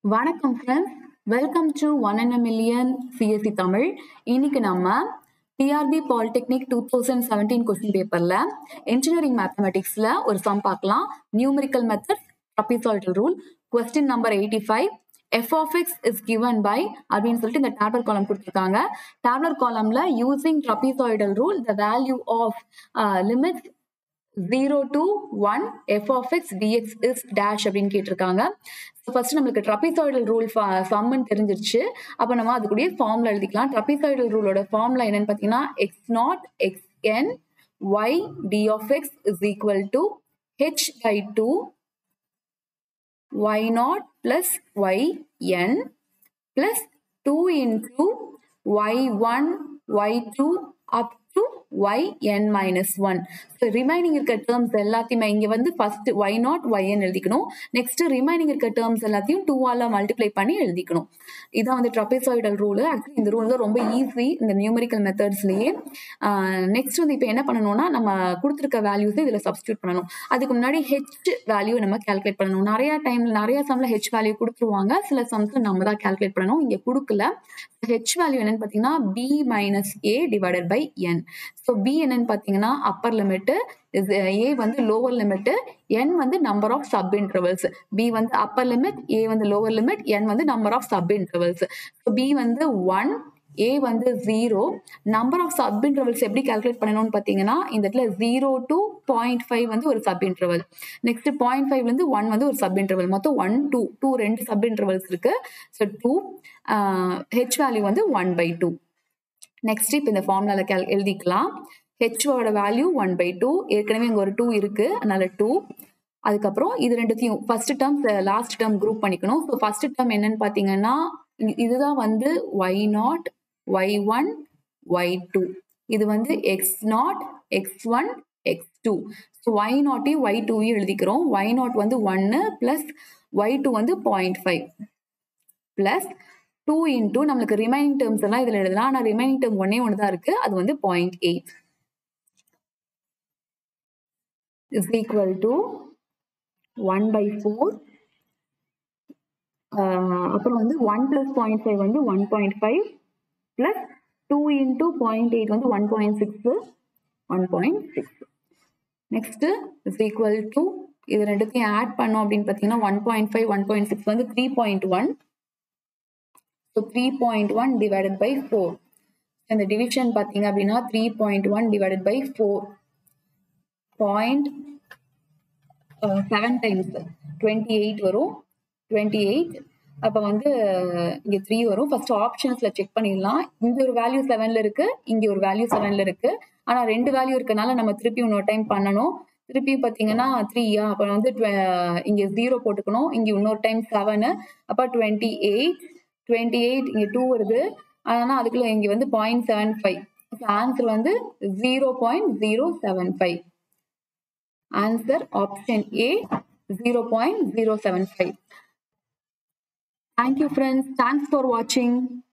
வணக்கம் friends welcome to one and million C S C Tamil இன்னைக்கு நம்ம T R B polytechnic two thousand seventeen question பேப்பர்ல engineering மேத்தமெட்டிக்ஸ்ல ஒரு சம் பார்க்கலாம் numerical method trapezoidal rule question number eighty five F of X is given by அப்படின்னு சொல்லிட்டு இந்த டேப்லர் காலம் கொடுத்துருக்காங்க டேப்லர் காலம்ல using trapezoidal rule the value of limit zero to one F of X D X is dash அப்படின்னு கேட்டிருக்காங்க so first நம்மளுக்கு trapezoidal rule சம்முன்னு தெரிஞ்சிருச்சு அப்போ நம்ம அதுக்குடைய ஃபார்ம்ல எழுதிக்கலாம் ட்ரபிசாய்டல் ரூலோட ஃபார்ம்ல என்னன்னு பார்த்தீங்கன்னா X not X N Y D of X is equal to H by two Y not plus Y N plus two into Y one Y two up to Y N minus one so remaining இருக்க terms எல்லாத்தையுமே இங்கே வந்து first Y not Y N எழுதிக்கணும் next remaining இருக்க terms எல்லாத்தையும் டூவால multiply பண்ணி எழுதிக்கணும் இதான் வந்து ட்ரபிசாய்டல் ரூல் ஆக்சுவலி இந்த ரூல் தான் ரொம்ப ஈஸி இந்த நியூமரிக்கல் மெத்தட்ஸ்லேயே நெக்ஸ்ட் வந்து இப்போ என்ன பண்ணணும்னா நம்ம கொடுத்துருக்க வேல்யூஸை இதில் சப்ஸ்டியூட் பண்ணணும் அதுக்கு முன்னாடி ஹெச் வேல்யூ நம்ம கால்குலேட் பண்ணணும் நிறைய டைம்ல நிறைய சம்ல ஹெச் வேல்யூ கொடுத்துருவாங்க சில சம்ஸ்ல நம்ம தான் கால்குலேட் பண்ணணும் இங்கே கொடுக்கல ஹெச் வேல்யூ என்னன்னு பார்த்தீங்கன்னா B minus A divided by N so B என்னன்னு பார்த்தீங்கன்னா அப்பர் லிமிட்டு ஏ வந்து லோவர் லிமிட்டு என் வந்து number of sub intervals B வந்து அப்பர் லிமிட் ஏ வந்து லோவர் லிமிட் என் வந்து number of sub intervals so B வந்து ஒன் ஏ வந்து zero number of sub intervals எப்படி கால்குலேட் பண்ணணும்னு பார்த்தீங்கன்னா இந்த இடத்துல ஜீரோ டு பாயிண்ட் ஃபைவ் வந்து ஒரு சப் இன்டர்வல் நெக்ஸ்ட் பாயிண்ட் ஃபைவ்லேருந்து ஒன் வந்து ஒரு சப் இன்டர்வல் மொத்தம் ஒன் டூ டூ ரெண்டு சப் இன்டர்வல்ஸ் இருக்கு ஸோ டூ ஹெச் வேல்யூ வந்து ஒன் பை டூ நெக்ஸ்ட் இப்போ இந்த ஃபார்முலால கேல் எழுதிக்கலாம் ஹெச்ஓட வேல்யூ ஒன் பை டூ ஏற்கனவே இங்கே ஒரு டூ இருக்கு அதனால டூ அதுக்கப்புறம் இது ரெண்டுத்தையும் first term last term group பண்ணிக்கணும் ஸோ ஃபர்ஸ்ட் டேர்ம் என்னன்னு பார்த்தீங்கன்னா இதுதான் வந்து Y not Y one Y two இது வந்து X not X one X two so Y நாட்டையும் ஒய் டூவையும் எழுதிக்கிறோம் ஒய் நாட் வந்து ஒன்று ப்ளஸ் ஒய் டூ வந்து point five plus two into நம்மளுக்கு ரிமைனிங் டேர்ம்ஸ் எல்லாம் இதில் எழுதலாம் ஆனால் ரிமைனிங் டேர்ம் ஒன்னே ஒன்று தான் இருக்கு அது வந்து point eight is equal to one by four அப்புறம் வந்து ஒன் பிளஸ் பாயிண்ட் ஃபைவ் வந்து one point five plus two into point eight வந்து one point six one point six next is equal to இது ரெண்டுத்தையும் ஆட் பண்ணோம் அப்படின்னு பார்த்தீங்கன்னா one point five one point six வந்து three point one so three point one divided by four இந்த division பார்த்தீங்க அப்படின்னா three point one divided by four point seven times twenty eight வரும் டுவெண்ட்டி எயிட் அப்போ வந்து இங்கே த்ரீ வரும் first ஆப்ஷன்ஸில் check பண்ணிடலாம் இங்கே ஒரு வேல்யூ செவனில் இருக்கு இங்கே ஒரு வேல்யூ செவனில் இருக்கு ஆனால் ரெண்டு வேல்யூ இருக்கனால நம்ம திருப்பி இன்னொரு டைம் பண்ணணும் திருப்பி பார்த்தீங்கன்னா த்ரீயா அப்போ வந்து இங்கே ஜீரோ போட்டுக்கணும் இங்கே இன்னொரு டைம் செவனு அப்போ டுவெண்ட்டி எயிட் டுவெண்ட்டி எயிட் இங்கே டூ வருது ஆனால் அதுக்குள்ள இங்கே வந்து பாயிண்ட் செவன் ஃபைவ் ஆன்சர் வந்து zero point zero seven five answer option A zero point zero seven five thank you friends thanks for வாட்சிங்